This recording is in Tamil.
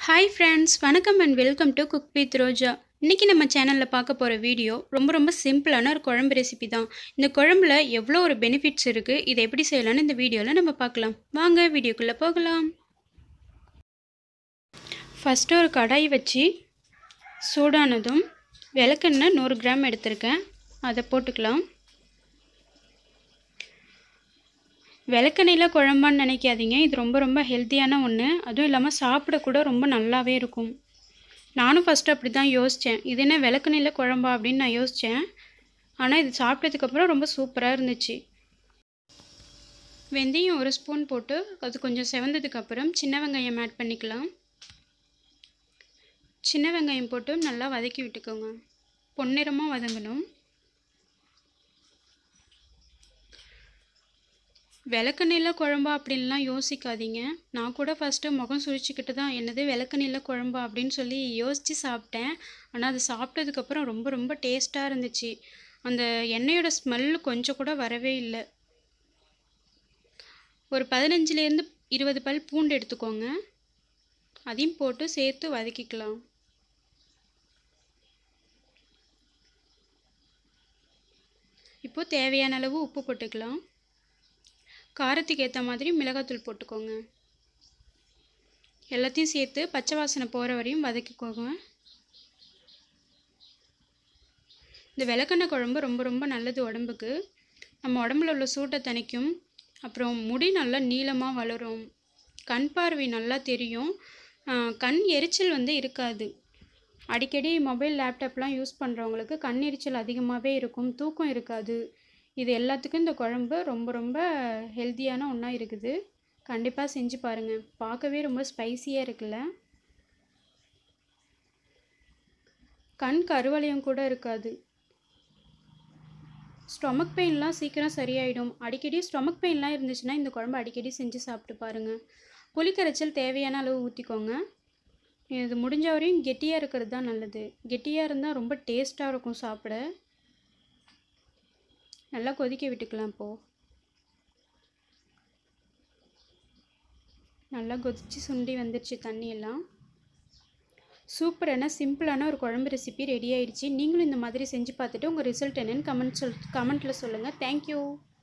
ஹாய் ஃப்ரெண்ட்ஸ் வணக்கம் and welcome to cook with Roja இன்றைக்கி நம்ம சேனலில் பார்க்க போகிற வீடியோ ரொம்ப ரொம்ப சிம்பிளான ஒரு குழம்பு ரெசிபி தான் இந்த குழம்புல எவ்வளோ ஒரு பெனிஃபிட்ஸ் இருக்குது இதை எப்படி செய்யலாம்னு இந்த வீடியோவில் நம்ம பார்க்கலாம் வாங்க வீடியோக்குள்ளே போகலாம் ஃபஸ்ட்டு ஒரு கடாய் வச்சு சூடானதும் விளக்கெண்ணெய் நூறு கிராம் எடுத்திருக்கேன் அதை போட்டுக்கலாம் விளக்கெண்ணெயில் குழம்பான்னு நினைக்காதீங்க இது ரொம்ப ரொம்ப ஹெல்த்தியான ஒன்று அதுவும் இல்லாமல் சாப்பிட கூட ரொம்ப நல்லாவே இருக்கும் நானும் ஃபஸ்ட்டு அப்படி தான் யோசித்தேன் இது என்ன விளக்கெண்ணெயில் குழம்பா அப்படின்னு நான் யோசித்தேன் ஆனால் இது சாப்பிட்டதுக்கப்புறம் ரொம்ப சூப்பராக இருந்துச்சு வெந்தயம் ஒரு ஸ்பூன் போட்டு அது கொஞ்சம் செவந்ததுக்கப்புறம் சின்ன வெங்காயம் ஆட் பண்ணிக்கலாம் சின்ன வெங்காயம் போட்டு நல்லா வதக்கி விட்டுக்கோங்க பொன்னிறமாக வதங்கணும் விளக்கெண்ணெயில் குழம்பா அப்படின்லாம் யோசிக்காதீங்க நான் கூட ஃபஸ்ட்டு முகம் சுழிச்சிக்கிட்டு தான் என்னது விளக்கெண்ணெயில் குழம்பா அப்படின்னு சொல்லி யோசித்து சாப்பிட்டேன் ஆனால் அது சாப்பிட்டதுக்கப்புறம் ரொம்ப ரொம்ப டேஸ்ட்டாக இருந்துச்சு அந்த எண்ணெயோட ஸ்மெல் கொஞ்சம் கூட வரவே இல்லை ஒரு பதினஞ்சுலேருந்து இருபது பல் பூண்டு எடுத்துக்கோங்க அதையும் போட்டு சேர்த்து வதக்கிக்கலாம் இப்போது தேவையான அளவு உப்பு போட்டுக்கலாம் காரத்துக்கு ஏற்ற மாதிரி மிளகாத்தூள் போட்டுக்கோங்க எல்லாத்தையும் சேர்த்து பச்சை வாசனை போகிற வரையும் வதக்கிக்கோங்க இந்த விளக்கெண்ணெய் குழம்பு ரொம்ப ரொம்ப நல்லது உடம்புக்கு நம்ம உடம்புல உள்ள சூட்டை தணிக்கும் அப்புறம் முடி நல்லா நீளமாக வளரும் கண் பார்வை நல்லா தெரியும் கண் எரிச்சல் வந்து இருக்காது அடிக்கடி மொபைல் லேப்டாப்லாம் யூஸ் பண்ணுறவங்களுக்கு கண் எரிச்சல் அதிகமாகவே இருக்கும் தூக்கம் இருக்காது இது எல்லாத்துக்கும் இந்த குழம்பு ரொம்ப ரொம்ப ஹெல்த்தியான ஒன்றா இருக்குது கண்டிப்பாக செஞ்சு பாருங்கள் பார்க்கவே ரொம்ப ஸ்பைசியாக இருக்குல்ல கண் கருவளையம் கூட இருக்காது ஸ்டொமக் பெயின்லாம் சீக்கிரம் சரியாயிடும் அடிக்கடி ஸ்டொமக் பெயின்லாம் இருந்துச்சுன்னா இந்த குழம்பு அடிக்கடி செஞ்சு சாப்பிட்டு பாருங்கள் புளிக்கரைச்சல் தேவையான அளவு ஊற்றிக்கோங்க இது முடிஞ்ச வரையும் கெட்டியாக இருக்கிறது தான் நல்லது கெட்டியாக இருந்தால் ரொம்ப டேஸ்ட்டாக இருக்கும் சாப்பிட நல்லா கொதிக்க விட்டுக்கலாம் இப்போது நல்லா கொதித்து சுண்டி வந்துடுச்சு தண்ணியெல்லாம் சூப்பரான சிம்பிளான ஒரு குழம்பு ரெசிபி ரெடி ஆயிடுச்சு நீங்களும் இந்த மாதிரி செஞ்சு பார்த்துட்டு உங்கள் ரிசல்ட் என்னென்னு கமெண்ட் சொல் கமெண்ட்டில் சொல்லுங்கள் தேங்க்யூ